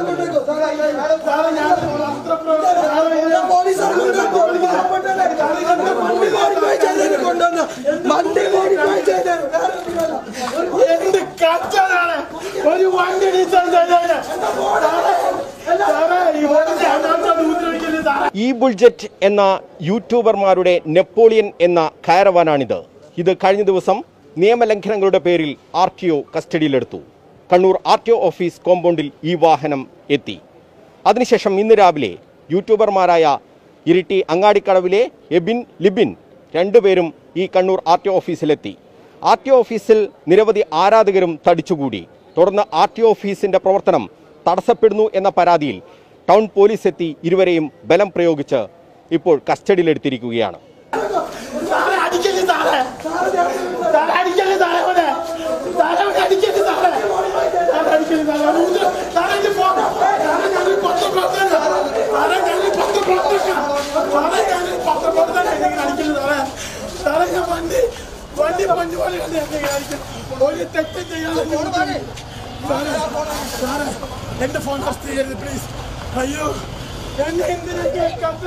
പോലീസാർ വണ്ടി മോഡിഫൈ ചെയ്തതിന് കൊണ്ടുവന്ന് വണ്ടി മോഡിഫൈ ചെയ്തതിന് വേറെ ഒന്നുമല്ല. എന്ത് കച്ചതാണ് ഒരു വണ്ടി ഡീസൽ ചെയ്തതിന് സാറേ, ഈ വണ്ടി അനാഥ ഉപദ്രവിക്കരുത് സാറേ. ഈ ബുൾജറ്റ് എന്ന യൂട്യൂബർമാരുടെ നെപ്പോളിയൻ എന്ന കാരവാനാണിത് ഇത് കഴിഞ്ഞ ദിവസം നിയമലംഘനങ്ങളുടെ പേരിൽ ആർ ടി ഒ കസ്റ്റഡിയിലെടുത്തു Kannur R T O office കോമ്പൗണ്ടിൽ ഈ വാഹനം എത്തി അതിനുശേഷം ഇന്ന് രാവിലെ യൂട്യൂബർമാരായ ഇരിട്ടി അങ്ങാടിക്കടവിലെ എബിൻ ലിബിൻ രണ്ടുപേരും ഈ കണ്ണൂർ ആർ ടി ഒ ഓഫീസിലെത്തി ആർ ടി ഒ ഓഫീസിൽ നിരവധി ആരാധകരും തടിച്ചുകൂടി തുടർന്ന് ആർ ടി ഒ ഓഫീസിന്റെ പ്രവർത്തനം തടസ്സപ്പെടുന്നു എന്ന പരാതിയിൽ ടൗൺ പോലീസ് എത്തി ഇരുവരെയും ബലം പ്രയോഗിച്ച് ഇപ്പോൾ കസ്റ്റഡിയിലെടുത്തിരിക്കുകയാണ് സാറേ, അടിക്കരുത് സാറേ. സാറേ, അടിക്കരുത് സാറേ അവനെ. സാറേ, അവനെ അടിക്കരുത് സാറേ. സാറേ, അടിക്കരുത് സാറേ. അവനെ ഉപദ്ര- സാറേ, ഇത് പോ. സാറേ, ഞാനൊരു പത്രപ്രവർത്തകനാ. സാറേ, ഞാനൊരു പത്രപ്രവർത്തകനാ. സാറേ, ഞാനൊരു പത്രപ്രവർത്തകനാ. എന്നെ ഇങ്ങനെ അടിക്കരുത് സാറേ. സാറേ, ഞാൻ വണ്ടി വണ്ടി പഞ്ച് പോലെ കണ്ട് എന്നെ ഇങ്ങനെ അടിക്കരുത്. ഒരു തെറ്റും ചെയ്യാതെ സാറേ സാറേ എന്റെ ഫോൺ ഫസ്റ്റ് ചെയ്യരുത് പ്ലീസ് അയ്യോ എന്നെ എന്തിനാ കേൾക്കാത്ത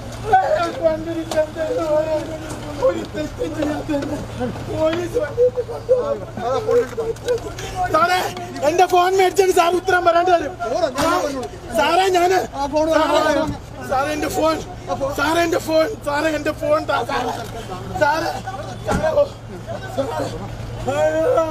ഒരു തെറ്റും ചെയ്യാത്ത പോലീസ് വണ്ടിയിട്ട് കൊണ്ടുപോകും. സാറേ എന്റെ ഫോൺ മേടിച്ചിട്ട് സാർ ഉത്തരം പറയാണ്ട് തരും സാറേ ഞാന് സാറേ, സാറേ എന്റെ ഫോൺ സാറേ എന്റെ ഫോൺ സാറേ എന്റെ ഫോൺ താ സാറേ സാറേ സാറേ ഓ, സാറേ. അയ്യോ.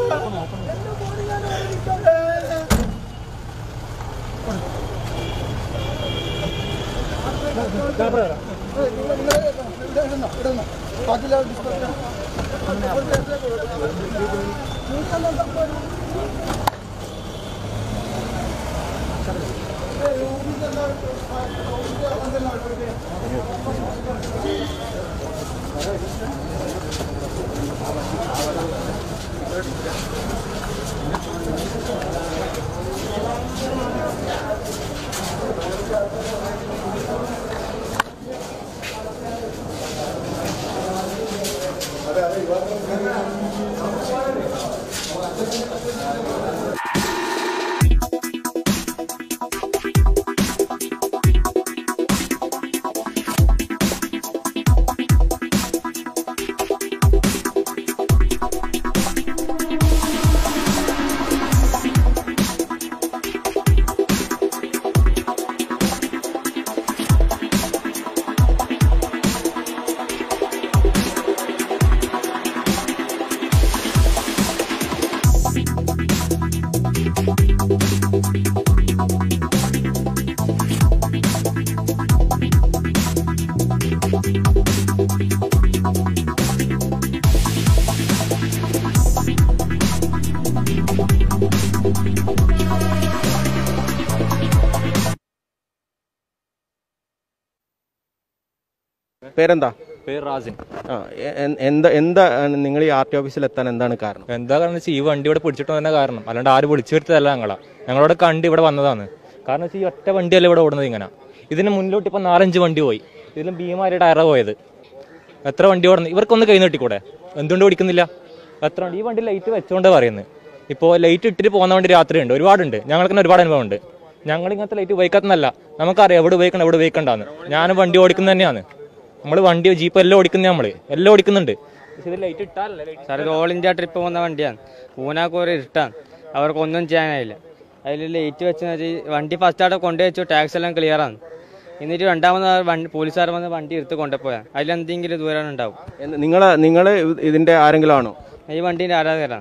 പേരെന്താ പേര് റാസിൻ ആ, എ- എ- എന്താ എന്താ നിങ്ങൾ ഈ ആർ ടി ഓഫീസിൽ എത്താൻ എന്താണ് കാരണം എന്താ കാരണം വെച്ചാൽ ഈ വണ്ടി ഇവിടെ പിടിച്ചിട്ട് തന്നെ കാരണം അല്ലാണ്ട് ആര് വിളിച്ചു വരുത്തതല്ല ഞങ്ങളാ ഞങ്ങളോട് കണ്ട് ഇവിടെ വന്നതാണ് കാരണം വെച്ചാൽ ഈ ഒറ്റ വണ്ടിയല്ല ഇവിടെ ഓടുന്നത് ഇങ്ങനെ ഇതിന് മുന്നിലോട്ട് ഇപ്പം നാലഞ്ച് വണ്ടി പോയി ഇതിലും ഭീമാരി ടയറാ പോയത് എത്ര വണ്ടി ഓടുന്നത് ഇവർക്കൊന്ന് കൈ നീട്ടിക്കൂടെ എന്തുകൊണ്ട് ഓടിക്കുന്നില്ല എത്ര വണ്ടി ഈ വണ്ടി ലൈറ്റ് വെച്ചുകൊണ്ട് പറയുന്നത് ഇപ്പോൾ ലൈറ്റ് ഇട്ടിട്ട് പോകുന്ന വണ്ടി രാത്രിയുണ്ട് ഒരുപാടുണ്ട് ഞങ്ങൾക്ക് തന്നെ ഒരുപാട് അനുഭവമുണ്ട് ഞങ്ങൾ ഇങ്ങനത്തെ ലൈറ്റ് ഉപയോഗിക്കാത്തന്നല്ല നമുക്കറിയാം എവിടെ ഉപയോഗിക്കണം എവിടെ ഉപയോഗിക്കണ്ടാന്ന് ഞാൻ വണ്ടി ഓടിക്കുന്നത് തന്നെയാണ് നമ്മൾ വണ്ടി ജീപ്പ് എല്ലാം ഓടിക്കുന്നത് നമ്മൾ എല്ലാം ഓടിക്കുന്നുണ്ട് പക്ഷേ ഇത് ലൈറ്റ് ഇട്ടാലല്ലേ ലൈറ്റ് സാർ ഇത് ഓൾ ഇന്ത്യ ട്രിപ്പ് പോകുന്ന വണ്ടിയാണ് പൂനാക്കൂർ ഇരുട്ടാണ് അവർക്കൊന്നും ചെയ്യാനായില്ല അതിൽ ലേറ്റ് വെച്ച് വെച്ചാൽ വണ്ടി ഫസ്റ്റ് ആയിട്ട് കൊണ്ടുവച്ചു ടാക്സ് എല്ലാം ക്ലിയർ ആണ് എന്നിട്ട് രണ്ടാമത് ആ വണ്ടി പോലീസുകാർ വന്ന് വണ്ടി എടുത്ത് കൊണ്ടുപോയാൽ അതിലെന്തെങ്കിലും ദൂരം ഉണ്ടാവും നിങ്ങൾ നിങ്ങൾ ഇതിന്റെ ആരെങ്കിലും ആണോ ഈ വണ്ടീൻ്റെ ആരാധകരാണ്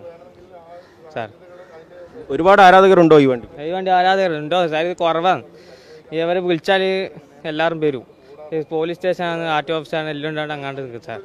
സാർ ഒരുപാട് ആരാധകരുണ്ടോ ഈ വണ്ടി ഈ വണ്ടി ആരാധകരുണ്ടോ സാർ ഇത് കുറവാണ് ഇവരെ വിളിച്ചാൽ എല്ലാവരും വരും ഈ പോലീസ് സ്റ്റേഷനാണ് ആർ ടി ഓഫീസാണ് എല്ലാം ഉണ്ടാണ്ട് അങ്ങാണ്ട് നിൽക്കും സാർ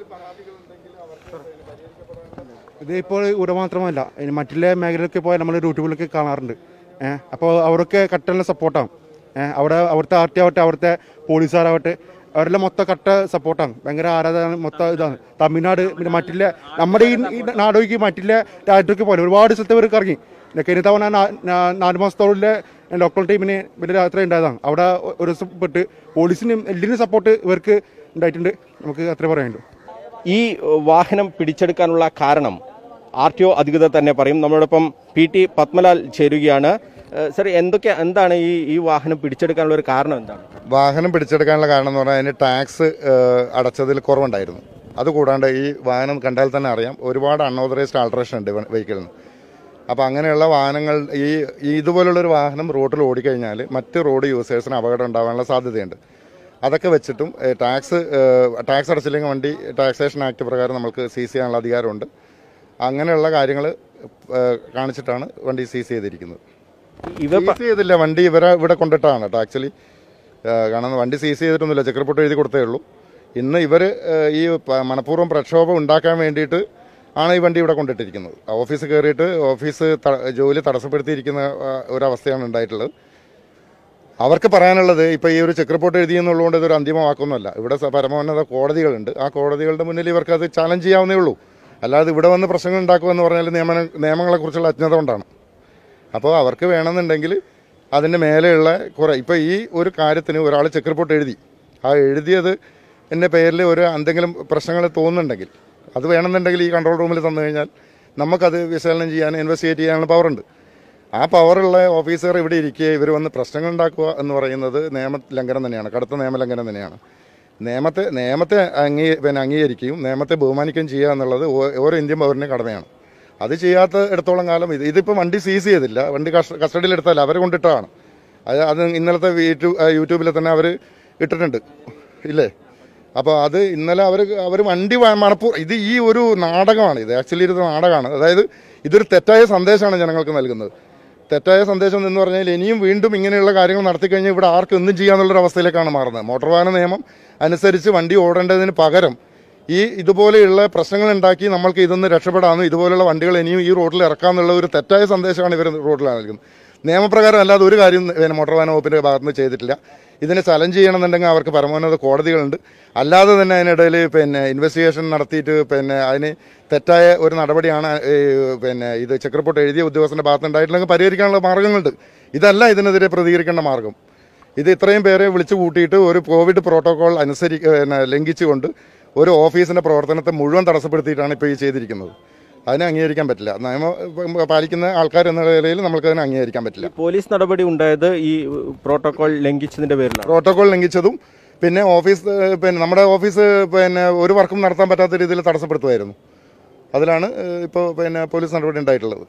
ഇത് ഇപ്പോൾ ഇവിടെ മാത്രമല്ല ഇനി മറ്റുള്ള മേഖലയിലൊക്കെ പോയാൽ നമ്മൾ യൂട്യൂബിലൊക്കെ കാണാറുണ്ട് ഏഹ് അപ്പോൾ അവരൊക്കെ കട്ടെല്ലാം സപ്പോർട്ടാണ് ഏഹ് അവിടെ അവിടുത്തെ ആർ ടി ആവട്ടെ അവിടുത്തെ പോലീസുകാരാവട്ടെ അവരെല്ലാം മൊത്തം കട്ട സപ്പോർട്ടാണ് ഭയങ്കര ആരാധന മൊത്തം ഇതാണ് തമിഴ്നാട് പിന്നെ മറ്റുള്ള നമ്മുടെ ഈ ഈ നാടൊഴുക്കി മറ്റുള്ള രാജ്യത്തൊക്കെ പോലെ ഒരുപാട് സ്ഥലത്ത് ഇവർക്ക് ഇറങ്ങി പിന്നെ കഴിഞ്ഞ തവണ നാ- നാ- നാല് മാസത്തോളം ലോക്കൽ ടീമിന് വലിയ യാത്ര ഉണ്ടായതാണ് അവിടെ ഒരു ദിവസം പെട്ട് പോലീസിനും എല്ലാവരും സപ്പോർട്ട് ഇവർക്ക് ഉണ്ടായിട്ടുണ്ട് നമുക്ക് അത്രേ പറയാനുള്ളൂ ഈ ഏഹ്, വാഹനം പിടിച്ചെടുക്കാനുള്ള കാരണം ആർ ടി ഒ അധികൃതർ തന്നെ പറയും നമ്മളോടൊപ്പം പി ടി പത്മലാൽ ചേരുകയാണ് ഏഹ് സർ എന്തൊക്കെ എന്താണ് ഈ ഈ വാഹനം പിടിച്ചെടുക്കാനുള്ള ഒരു കാരണം എന്താണ് വാഹനം പിടിച്ചെടുക്കാനുള്ള കാരണം എന്ന് പറഞ്ഞാൽ അതിന് ടാക്സ് അടച്ചതിൽ കുറവുണ്ടായിരുന്നു അതുകൂടാണ്ട് ഈ വാഹനം കണ്ടാൽ തന്നെ അറിയാം ഒരുപാട് അൺഓതറൈസ്ഡ് ആൾട്രേഷൻ ഉണ്ട് വെഹിക്കിളിന് അപ്പോൾ അങ്ങനെയുള്ള വാഹനങ്ങൾ ഈ ഈ ഇതുപോലുള്ളൊരു വാഹനം റോഡിൽ ഓടിക്കഴിഞ്ഞാൽ മറ്റ് റോഡ് യൂസേഴ്സിന് അപകടം ഉണ്ടാകാനുള്ള സാധ്യതയുണ്ട് അതൊക്കെ വെച്ചിട്ടും ഏഹ്, ടാക്സ് ഏഹ്, ടാക്സ് അടച്ചില്ലെങ്കിൽ വണ്ടി ടാക്സേഷൻ ആക്ട് പ്രകാരം നമുക്ക് സീസ് ചെയ്യാനുള്ള അധികാരമുണ്ട് അങ്ങനെയുള്ള കാര്യങ്ങൾ കാണിച്ചിട്ടാണ് വണ്ടി സീസ് ചെയ്തിരിക്കുന്നത് ഇവർ പ- സീസ് ചെയ്തില്ല വണ്ടി ഇവരെ ഇവിടെ കൊണ്ടിട്ടാണ് കേട്ടോ ആക്ച്വലി കാരണം വണ്ടി സീസ് ചെയ്തിട്ടൊന്നുമില്ല ചെക്ക് റിപ്പോർട്ട് എഴുതി കൊടുത്തേ ഉള്ളൂ ഇന്ന് ഇവർ ഈ പ- മനഃപൂർവ്വം പ്രക്ഷോഭം ഉണ്ടാക്കാൻ വേണ്ടിയിട്ട് ആണ് ഈ വണ്ടി ഇവിടെ കൊണ്ടിട്ടിരിക്കുന്നത് ഓഫീസ് കയറിയിട്ട് ഓഫീസ് ത- ജോലി തടസ്സപ്പെടുത്തിയിരിക്കുന്ന ആ, ഒരവസ്ഥയാണ് ഉണ്ടായിട്ടുള്ളത് അവർക്ക് പറയാനുള്ളത് ഇപ്പൊ ഈ ഒരു ചെക്ക് റിപ്പോർട്ട് എഴുതി എന്നുള്ളതുകൊണ്ട് ഇതൊരു അന്തിമമാക്കൊന്നുമല്ല ഇവിടെ സ- പരമോന്നത കോടതികളുണ്ട് ആ കോടതികളുടെ മുന്നിൽ ഇവർക്ക് അത് ചാലഞ്ച് ചെയ്യാവുന്നേ ഉള്ളൂ അല്ലാതെ ഇവിടെ വന്ന് പ്രശ്നങ്ങൾ ഉണ്ടാക്കുമെന്ന് പറഞ്ഞാൽ നിയമന നിയമങ്ങളെക്കുറിച്ചുള്ള അജ്ഞത കൊണ്ടാണ് അപ്പോൾ അവർക്ക് വേണമെന്നുണ്ടെങ്കിൽ അതിൻ്റെ മേലെയുള്ള കുറേ ഇപ്പോൾ ഈ ഒരു കാര്യത്തിന് ഒരാൾ ചെക്ക് റിപ്പോർട്ട് എഴുതി ആ എഴുതിയത് എൻ്റെ പേരിൽ ഒരു എന്തെങ്കിലും പ്രശ്നങ്ങൾ തോന്നുന്നുണ്ടെങ്കിൽ അത് വേണമെന്നുണ്ടെങ്കിൽ ഈ കൺട്രോൾ റൂമിൽ തന്നു കഴിഞ്ഞാൽ നമുക്കത് വിശകലനം ചെയ്യാൻ ഇൻവെസ്റ്റിഗേറ്റ് ചെയ്യാനുള്ള പവറുണ്ട് ആ പവറുള്ള ഓഫീസർ ഇവിടെ ഇരിക്കുക ഇവർ വന്ന് പ്രശ്നങ്ങൾ ഉണ്ടാക്കുക എന്ന് പറയുന്നത് നിയമ ലംഘനം തന്നെയാണ് കടുത്ത നിയമലംഘനം തന്നെയാണ് നിയമത്തെ നിയമത്തെ അംഗീ പിന്നെ അംഗീകരിക്കുകയും നിയമത്തെ ബഹുമാനിക്കുകയും ചെയ്യുക എന്നുള്ളത് ഓ- ഓരോ ഇന്ത്യൻ പൗരൻ്റെ കടമയാണ് അത് ചെയ്യാത്ത ഇടത്തോളം കാലം ഇത് ഇതിപ്പോൾ വണ്ടി സീസ് ചെയ്തില്ല വണ്ടി കസ്റ്റ- കസ്റ്റഡിയിൽ എടുത്തല്ല അവർ കൊണ്ടിട്ടാണ് അത് അത് ഇന്നലത്തെ യൂട്യൂബ് യൂട്യൂബിൽ തന്നെ അവർ ഇട്ടിട്ടുണ്ട് ഇല്ലേ അപ്പോൾ അത് ഇന്നലെ അവർ അവർ വണ്ടി വ- മണപ്പൂർ ഇത് ഈ ഒരു നാടകമാണ് ഇത് ആക്ച്വലി ഇത് നാടകമാണ് അതായത് ഇതൊരു തെറ്റായ സന്ദേശമാണ് ജനങ്ങൾക്ക് നൽകുന്നത് തെറ്റായ സന്ദേശം എന്ന് പറഞ്ഞാൽ ഇനിയും വീണ്ടും ഇങ്ങനെയുള്ള കാര്യങ്ങൾ നടത്തിക്കഴിഞ്ഞാൽ ഇവിടെ ആർക്കും എന്തും ചെയ്യാന്നുള്ളൊരു അവസ്ഥയിലേക്കാണ് മാറുന്നത് മോട്ടോർ വാഹന നിയമം അനുസരിച്ച് വണ്ടി ഓടേണ്ടതിന് പകരം ഈ ഇതുപോലെയുള്ള പ്രശ്നങ്ങൾ ഉണ്ടാക്കി നമ്മൾക്ക് ഇതൊന്ന് രക്ഷപ്പെടാമെന്നും ഇതുപോലുള്ള വണ്ടികൾ ഇനിയും ഈ റോഡിൽ ഇറക്കാമെന്നുള്ള ഒരു തെറ്റായ സന്ദേശമാണ് ഇവർ റോഡിൽ നൽകുന്നത് നിയമപ്രകാരം അല്ലാതെ ഒരു കാര്യം പിന്നെ മോട്ടോർ വാഹന വകുപ്പിന്റെ ഭാഗത്ത് നിന്ന് ചെയ്തിട്ടില്ല ഇതിനെ ചലഞ്ച് ചെയ്യണമെന്നുണ്ടെങ്കിൽ അവർക്ക് പരമോന്നത കോടതികളുണ്ട് അല്ലാതെ തന്നെ അതിനിടയിൽ പിന്നെ ഇൻവെസ്റ്റിഗേഷൻ നടത്തിയിട്ട് പിന്നെ അതിന് തെറ്റായ ഒരു നടപടിയാണ് ഈ പിന്നെ ഇത് ചെക്ക് റിപ്പോർട്ട് എഴുതിയ ഉദ്യോഗസ്ഥന്റെ ഭാഗത്ത് ഉണ്ടായിട്ടുണ്ടെങ്കിൽ പരിഹരിക്കാനുള്ള മാർഗങ്ങളുണ്ട് ഇതല്ല ഇതിനെതിരെ പ്രതികരിക്കേണ്ട മാർഗം ഇത് ഇത്രയും പേരെ വിളിച്ചു കൂട്ടിയിട്ട് ഒരു കോവിഡ് പ്രോട്ടോകോൾ അനുസരി പിന്നെ ലംഘിച്ചുകൊണ്ട് ഒരു ഓഫീസിന്റെ പ്രവർത്തനത്തെ മുഴുവൻ തടസ്സപ്പെടുത്തിയിട്ടാണ് ഇപ്പോൾ ഈ ചെയ്തിരിക്കുന്നത് അതിനെ അംഗീകരിക്കാൻ പറ്റില്ല നിയമം പാലിക്കുന്ന ആൾക്കാർ എന്ന നിലയിൽ നമുക്ക് അതിനെ അംഗീകരിക്കാൻ പറ്റില്ല പോലീസ് നടപടി ഉണ്ടായത് ഈ പ്രോട്ടോകോൾ ലംഘിച്ചതിന്റെ പേരിലാണ് പ്രോട്ടോകോൾ ലംഘിച്ചതും പിന്നെ ഓഫീസ് ഏഹ്, പിന്നെ നമ്മുടെ ഓഫീസ് പിന്നെ ഒരു വർക്കും നടത്താൻ പറ്റാത്ത രീതിയിൽ തടസ്സപ്പെടുത്തുമായിരുന്നു അതിലാണ് ഇപ്പോൾ പിന്നെ പോലീസ് നടപടി ഉണ്ടായിട്ടുള്ളത്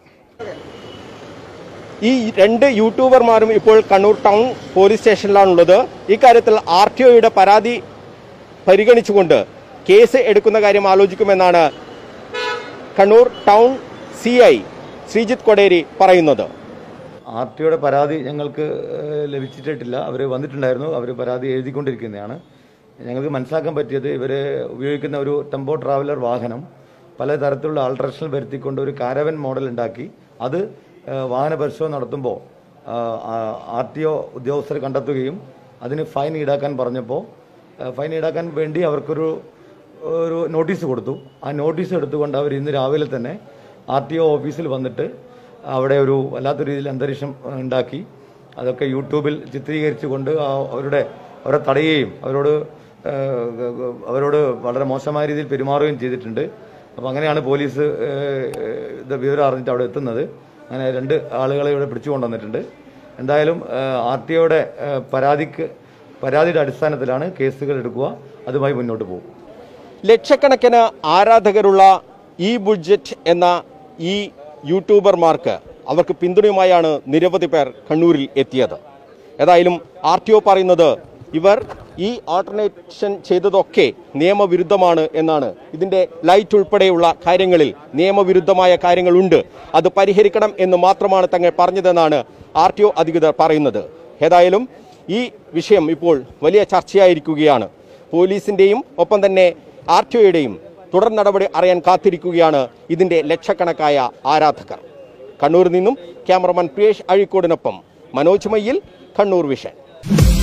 ഈ രണ്ട് യൂട്യൂബർമാരും ഇപ്പോൾ കണ്ണൂർ ടൗൺ പോലീസ് സ്റ്റേഷനിലാണുള്ളത് ഇക്കാര്യത്തിൽ ആർ ടി ഒയുടെ പരാതി പരിഗണിച്ചുകൊണ്ട് കേസ് എടുക്കുന്ന കാര്യം ആലോചിക്കുമെന്നാണ് Kannur town C I Sreejith Koderi പറയുന്നത് ആർ ടിയുടെ പരാതി ഞങ്ങൾക്ക് ഏഹ്, ലഭിച്ചിട്ടില്ല അവർ വന്നിട്ടുണ്ടായിരുന്നു അവർ പരാതി എഴുതിക്കൊണ്ടിരിക്കുന്നതാണ് ഞങ്ങൾക്ക് മനസ്സിലാക്കാൻ പറ്റിയത് ഇവർ ഉപയോഗിക്കുന്ന ഒരു ടെമ്പോ ട്രാവലർ വാഹനം പല തരത്തിലുള്ള ആൾട്രേഷൻ വരുത്തിക്കൊണ്ട് ഒരു കാരവൻ മോഡൽ ഉണ്ടാക്കി അത് ഏഹ്, വാഹന പരിശോധന നടത്തുമ്പോൾ ആർ ടി ഒ ഉദ്യോഗസ്ഥർ കണ്ടെത്തുകയും അതിന് ഫൈൻ ഈടാക്കാൻ പറഞ്ഞപ്പോൾ ഏഹ്, ഫൈൻ ഈടാക്കാൻ വേണ്ടി അവർക്കൊരു ഒരു നോട്ടീസ് കൊടുത്തു ആ നോട്ടീസ് എടുത്തുകൊണ്ട് അവർ ഇന്ന് രാവിലെ തന്നെ ആർ ടി ഒ ഓഫീസിൽ വന്നിട്ട് അവിടെ ഒരു വല്ലാത്ത രീതിയിൽ അന്തരീക്ഷം ഉണ്ടാക്കി അതൊക്കെ യൂട്യൂബിൽ ചിത്രീകരിച്ചുകൊണ്ട് ആ അവരുടെ അവരെ തടയുകയും അവരോട് ഏഹ്, അവരോട് വളരെ മോശമായ രീതിയിൽ പെരുമാറുകയും ചെയ്തിട്ടുണ്ട് അപ്പോൾ അങ്ങനെയാണ് പോലീസ് ഏഹ്, ഇത് വിവരം അറിഞ്ഞിട്ട് അവിടെ എത്തുന്നത് അങ്ങനെ രണ്ട് ആളുകളെ ഇവിടെ പിടിച്ചു കൊണ്ടുവന്നിട്ടുണ്ട് എന്തായാലും ആർ ടി ഒയുടെ പരാതിക്ക് പരാതിയുടെ അടിസ്ഥാനത്തിലാണ് കേസുകൾ എടുക്കുക അതുമായി മുന്നോട്ട് പോകും ലക്ഷക്കണക്കിന് ആരാധകരുള്ള ഈ ബുഡ്ജറ്റ് എന്ന ഈ യൂട്യൂബർമാർക്ക് അവർക്ക് പിന്തുണയുമായാണ് നിരവധി പേർ കണ്ണൂരിൽ എത്തിയത് ഏതായാലും ആർ ടി ഒ പറയുന്നത് ഇവർ ഈ ആൾട്ടർനേഷൻ ചെയ്തതൊക്കെ നിയമവിരുദ്ധമാണ് എന്നാണ് ഇതിന്റെ ലൈറ്റ് ഉൾപ്പെടെയുള്ള കാര്യങ്ങളിൽ നിയമവിരുദ്ധമായ കാര്യങ്ങളുണ്ട് അത് പരിഹരിക്കണം എന്ന് മാത്രമാണ് തങ്ങൾ പറഞ്ഞതെന്നാണ് ആർ ടി ഒ അധികൃതർ പറയുന്നത് ഏതായാലും ഈ വിഷയം ഇപ്പോൾ വലിയ ചർച്ചയായിരിക്കുകയാണ് പോലീസിന്റെയും ഒപ്പം തന്നെ ആർ ടി ഒയുടെയും തുടർ നടപടി അറിയാൻ കാത്തിരിക്കുകയാണ് ഇതിന്റെ ലക്ഷക്കണക്കായ ആരാധകർ കണ്ണൂരിൽ നിന്നും ക്യാമറമാൻ പ്രിയേഷ് അഴീക്കോടിനൊപ്പം മനോജ് മയ്യിൽ കണ്ണൂർ വിഷൻ